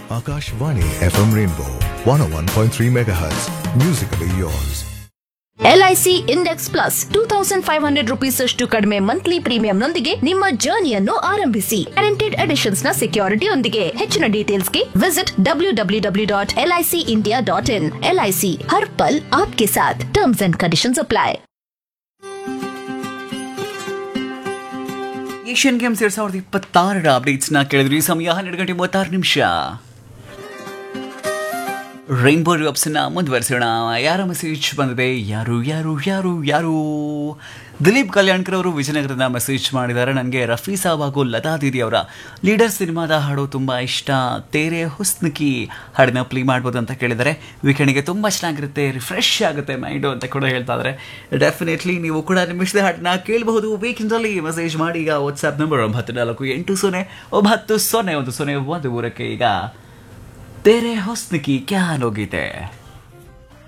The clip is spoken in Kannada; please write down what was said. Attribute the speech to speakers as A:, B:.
A: Akashvani FM Rainbow 101.3 MHz. Musically yours.
B: LIC index plus two thousand five hundred rupees ಅಷ್ಟು ಕಡಿಮೆ ಮಂತ್ಲಿ ಪ್ರೀಮಿಯಂನೊಂದಿಗೆ ನಿಮ್ಮ ಜರ್ನಿಯನ್ನು ಆರಂಭಿಸಿ ಗ್ಯಾರಂಟಿಡ್ ಎಡಿಷನ್ಸ್ ನ ಸೆಕ್ಯೂರಿಟಿಯೊಂದಿಗೆ ಹೆಚ್ಚಿನ ಡೀಟೇಲ್ಸ್ಗೆ visit W W W dot LIC India dot in LIC ಹರ್ ಪಲ್ ಆಪ್ಕೆ ಸಾಥ್ terms and conditions apply
C: Asian games ಎರಡ್ ಸಾವಿರದ ಇಪ್ಪತ್ತಾರರ ಅಪ್ಡೇಟ್ಸ್ನ ಕೇಳಿದ್ರಿ ಸಮಯ ಹನ್ನೆರಡು ಗಂಟೆ ಮೂವತ್ತಾರು ನಿಮಿಷ ರೈನ್ಬೋ ನ ಮುಂದುವರಿಸೋಣ ಯಾರ ಮೆಸೇಜ್ ಬಂದಿದೆ ಯಾರು ಯಾರು ಯಾರು ಯಾರು ದಿಲೀಪ್ ಕಲ್ಯಾಣ್ಕರ್ ಅವರು ವಿಜಯನಗರದ ಮೆಸೇಜ್ ಮಾಡಿದ್ದಾರೆ ನನಗೆ ರಫಿ ಸಾಬ್ ಹಾಗೂ ಲತಾ ದೀದಿ ಅವರ ಲೀಡರ್ ಸಿನಿಮಾದ ಹಾಡು ತುಂಬ ಇಷ್ಟ ತೇರೆ ಹುಸ್ನಕಿ ಹಾಡನ್ನ ಪ್ಲೇ ಮಾಡ್ಬೋದು ಅಂತ ಕೇಳಿದ್ದಾರೆ ವೀಕೆಂಡ್ಗೆ ತುಂಬ ಚೆನ್ನಾಗಿರುತ್ತೆ ರಿಫ್ರೆಶ್ ಆಗುತ್ತೆ ಮೈಂಡು ಅಂತ ಕೂಡ ಹೇಳ್ತಾ ಇದ್ದಾರೆ ಡೆಫಿನೆಟ್ಲಿ ನೀವು ಕೂಡ ನಿಮ್ಮ ಇಷ್ಟದ ಹಾಡನ್ನ ಕೇಳಬಹುದು ವೀಕೆಂಡಲ್ಲಿ ಮೆಸೇಜ್ ಮಾಡಿ ಈಗ ವಾಟ್ಸ್ಆ್ಯಪ್ ನಂಬರ್ ಒಂಬತ್ತು ನಾಲ್ಕು ಎಂಟು ಸೊನ್ನೆ ಒಂಬತ್ತು ಸೊನ್ನೆ ಒಂದು ಸೊನ್ನೆ ಒಂದು ಊರಕ್ಕೆ ಈಗ तेरे हुस्न की क्या लोगी थे